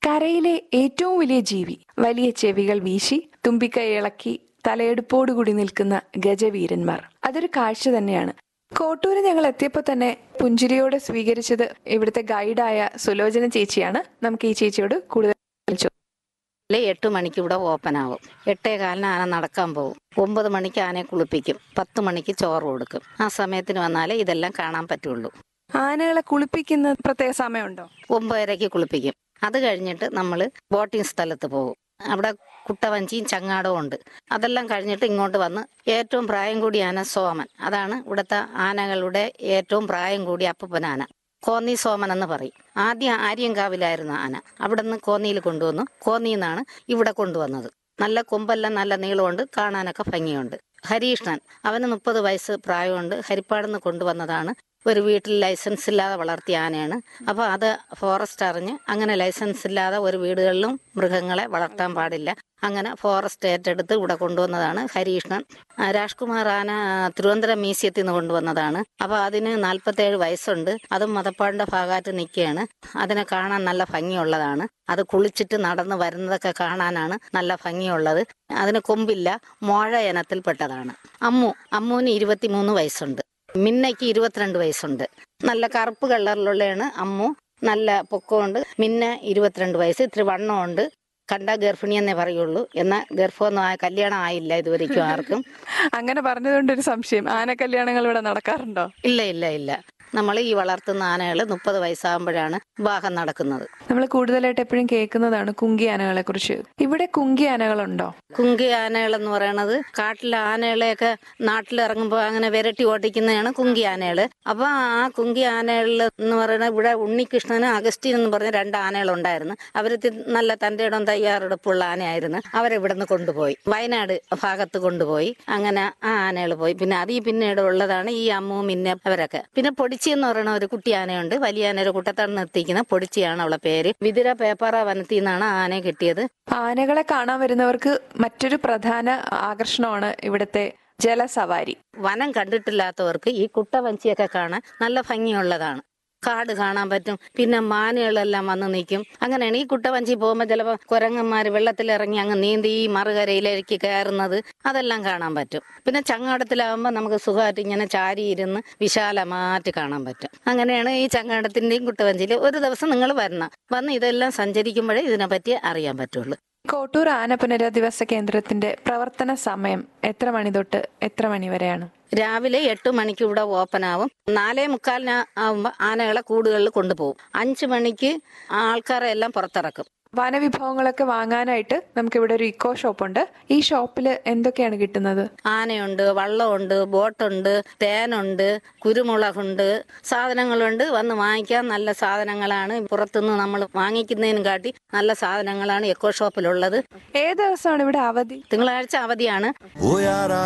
കരയിലെ ഏറ്റവും വലിയ ജീവി വലിയ ചെവികൾ വീശി തുമ്പിക്കൈ ഇളക്കി തലയെടുപ്പോടുകൂടി നിൽക്കുന്ന ഗജവീരന്മാർ അതൊരു കാഴ്ച തന്നെയാണ് കോട്ടൂര് ഞങ്ങൾ എത്തിയപ്പോൾ തന്നെ പുഞ്ചിരിയോടെ സ്വീകരിച്ചത് ഇവിടുത്തെ ഗൈഡായ സുലോചന ചേച്ചിയാണ് നമുക്ക് ഈ ചേച്ചിയോട് കൂടുതൽ ചോ- അല്ലെ എട്ട് മണിക്ക് ഇവിടെ ഓപ്പൺ ആവും എട്ടേ കാലിന് ആന നടക്കാൻ പോകും ഒമ്പത് മണിക്ക് ആനയെ കുളിപ്പിക്കും പത്ത് മണിക്ക് ചോറ് കൊടുക്കും ആ സമയത്തിന് വന്നാലേ ഇതെല്ലാം കാണാൻ പറ്റുള്ളൂ ആനകളെ കുളിപ്പിക്കുന്ന പ്രത്യേക സമയമുണ്ടോ ഒമ്പതരയ്ക്ക് കുളിപ്പിക്കും അത് കഴിഞ്ഞിട്ട് നമ്മൾ ബോട്ടിംഗ് സ്ഥലത്ത് പോകും അവിടെ കുട്ടവഞ്ചിയും ചങ്ങാടവും ഉണ്ട് അതെല്ലാം കഴിഞ്ഞിട്ട് ഇങ്ങോട്ട് വന്ന് ഏറ്റവും പ്രായം കൂടിയ ആന സോമൻ അതാണ് ഇവിടുത്തെ ആനകളുടെ ഏറ്റവും പ്രായം കൂടിയ അപ്പൂപ്പൻ ആന കോന്നി സോമൻ എന്ന് പറയും ആദ്യം ആര്യങ്കാവിലായിരുന്നു ആന അവിടെ നിന്ന് കോന്നിയിൽ കൊണ്ടുവന്നു കോന്നിയിൽ നിന്നാണ് ഇവിടെ കൊണ്ടുവന്നത് നല്ല കൊമ്പെല്ലാം നല്ല നീളമുണ്ട് കാണാനൊക്കെ ഭംഗിയുണ്ട് ഹരീഷ്ണൻ അവന് മുപ്പത് വയസ്സ് പ്രായമുണ്ട് ഹരിപ്പാടുന്ന് കൊണ്ടുവന്നതാണ് ഒരു വീട്ടിൽ ലൈസൻസ് ഇല്ലാതെ വളർത്തിയ ആനയാണ് അപ്പോൾ അത് ഫോറസ്റ്റ് അറിഞ്ഞ് അങ്ങനെ ലൈസൻസ് ഇല്ലാതെ ഒരു വീടുകളിലും മൃഗങ്ങളെ വളർത്താൻ പാടില്ല അങ്ങനെ ഫോറസ്റ്റ് ഏറ്റെടുത്ത് ഇവിടെ കൊണ്ടുവന്നതാണ് ഹരീഷ്ണൻ ആ, രാജ്കുമാർ ആന തിരുവനന്തപുരം മ്യൂസിയത്തിൽ നിന്ന് കൊണ്ടുവന്നതാണ് അപ്പോൾ അതിന് നാൽപ്പത്തേഴ് വയസ്സുണ്ട് അതും മതപ്പാടിന്റെ ഭാഗമായിട്ട് നിൽക്കുകയാണ് അതിനെ കാണാൻ നല്ല ഭംഗിയുള്ളതാണ് അത് കുളിച്ചിട്ട് നടന്ന് വരുന്നതൊക്കെ കാണാനാണ് നല്ല ഭംഗിയുള്ളത് അതിന് കൊമ്പില്ല മോഴ ഇനത്തിൽപ്പെട്ടതാണ് അമ്മു അമ്മുവിന് ഇരുപത്തിമൂന്ന് വയസ്സുണ്ട് മിന്നയ്ക്ക് ഇരുപത്തിരണ്ട് വയസ്സുണ്ട് നല്ല കറുപ്പ് കളറിലുള്ളതാണ് അമ്മു നല്ല പൊക്കമുണ്ട് മിന്ന ഇരുപത്തിരണ്ട് വയസ്സ് ഇത്തിരി വണ്ണമുണ്ട് കണ്ട ഗർഭിണി എന്നേ പറയുള്ളൂ എന്നാൽ ഗർഭമൊന്നും ആ കല്യാണം ആയില്ല ഇതുവരെയ്ക്കും ആർക്കും അങ്ങനെ പറഞ്ഞതുകൊണ്ടൊരു സംശയം ആന കല്യാണങ്ങൾ ഇവിടെ നടക്കാറുണ്ടോ ഇല്ല ഇല്ല ഇല്ല നമ്മൾ ഈ വളർത്തുന്ന ആനകൾ മുപ്പത് വയസ്സാകുമ്പോഴാണ് വിവാഹം നടക്കുന്നത് നമ്മൾ കൂടുതലായിട്ട് എപ്പോഴും കേൾക്കുന്നതാണ് കുങ്കി ആനകളെ കുറിച്ച് ഇവിടെ കുങ്കി ആനകളുണ്ടോ കുങ്കി ആനകൾ എന്ന് പറയണത് കാട്ടിലെ ആനകളെയൊക്കെ നാട്ടിലിറങ്ങുമ്പോൾ അങ്ങനെ വിരട്ടി ഓട്ടിക്കുന്നതാണ് കുങ്കി ആനകൾ അപ്പൊ ആ കുങ്കി ആനകളിൽ എന്ന് പറയുന്നത് ഇവിടെ ഉണ്ണികൃഷ്ണനും അഗസ്റ്റിൻ എന്ന് പറഞ്ഞ രണ്ട് ആനകളുണ്ടായിരുന്നു അവർ നല്ല തന്റെ ഇടം തയ്യാറെടുപ്പുള്ള ആനയായിരുന്നു അവരെ ഇവിടുന്ന് കൊണ്ടുപോയി വയനാട് ഭാഗത്ത് കൊണ്ടുപോയി അങ്ങനെ ആ ആനകൾ പോയി പിന്നെ അത് ഈ പിന്നീട് ഉള്ളതാണ് ഈ അമ്മു മിന്ന അവരൊക്കെ പിന്നെ പൊടിച്ചി എന്ന് പറയുന്ന ഒരു കുട്ടി ആനയുണ്ട് വലിയ ആന ഒരു കുട്ടത്താണ് നിർത്തിക്കുന്ന പൊടിച്ചിയാണ് അവളെ പേര് വിതുര പേപ്പാറ വനത്തിൽ നിന്നാണ് ആ ആനയെ കിട്ടിയത് ആനകളെ കാണാൻ വരുന്നവർക്ക് മറ്റൊരു പ്രധാന ആകർഷണമാണ് ഇവിടുത്തെ ജലസവാരി വനം കണ്ടിട്ടില്ലാത്തവർക്ക് ഈ കുട്ടവഞ്ചിയൊക്കെ കാണാൻ നല്ല ഭംഗിയുള്ളതാണ് കാട് കാണാൻ പറ്റും പിന്നെ മാനുകളെല്ലാം വന്ന് നിൽക്കും അങ്ങനെയാണ് ഈ കുട്ടവഞ്ചി പോകുമ്പോൾ ചിലപ്പോൾ കുരങ്ങന്മാർ വെള്ളത്തിലിറങ്ങി അങ്ങ് നീന്തി ഈ മറുകരയിലേക്ക് കയറുന്നത് അതെല്ലാം കാണാൻ പറ്റും പിന്നെ ചങ്ങാടത്തിലാവുമ്പോൾ നമുക്ക് സുഖമായിട്ട് ഇങ്ങനെ ചാരി ഇരുന്ന് വിശാലമായിട്ട് കാണാൻ പറ്റും അങ്ങനെയാണ് ഈ ചങ്ങാടത്തിന്റെയും കുട്ടവഞ്ചിയിൽ ഒരു ദിവസം നിങ്ങൾ വരണം വന്ന് ഇതെല്ലാം സഞ്ചരിക്കുമ്പോഴേ ഇതിനെപ്പറ്റി അറിയാൻ പറ്റുള്ളൂ കോട്ടൂർ ആന പുനരധിവാസ കേന്ദ്രത്തിന്റെ പ്രവർത്തന സമയം എത്ര മണി തൊട്ട് എത്ര മണി വരെയാണ് രാവിലെ എട്ട് മണിക്ക് ഇവിടെ ഓപ്പൺ ആവും നാലേ മുക്കാലിന് ആവുമ്പോൾ ആനകളെ കൂടുകളിൽ കൊണ്ടുപോകും അഞ്ചു മണിക്ക് ആൾക്കാരെ എല്ലാം പുറത്തിറക്കും വനവിഭവങ്ങളൊക്കെ വാങ്ങാനായിട്ട് നമുക്ക് ഇവിടെ ഒരു ഇക്കോ ഷോപ്പ് ഉണ്ട് ഈ ഷോപ്പിൽ എന്തൊക്കെയാണ് കിട്ടുന്നത് ആനയുണ്ട് വള്ളമുണ്ട് ബോട്ടുണ്ട് തേനുണ്ട് കുരുമുളകുണ്ട് സാധനങ്ങളുണ്ട് വന്ന് വാങ്ങിക്കാൻ നല്ല സാധനങ്ങളാണ് പുറത്തുനിന്ന് നമ്മൾ വാങ്ങിക്കുന്നതിനും കാട്ടി നല്ല സാധനങ്ങളാണ് എക്കോ ഷോപ്പിലുള്ളത് ഏത് ദിവസമാണ് ഇവിടെ അവധി തിങ്കളാഴ്ച അവധിയാണ് Oh, yara,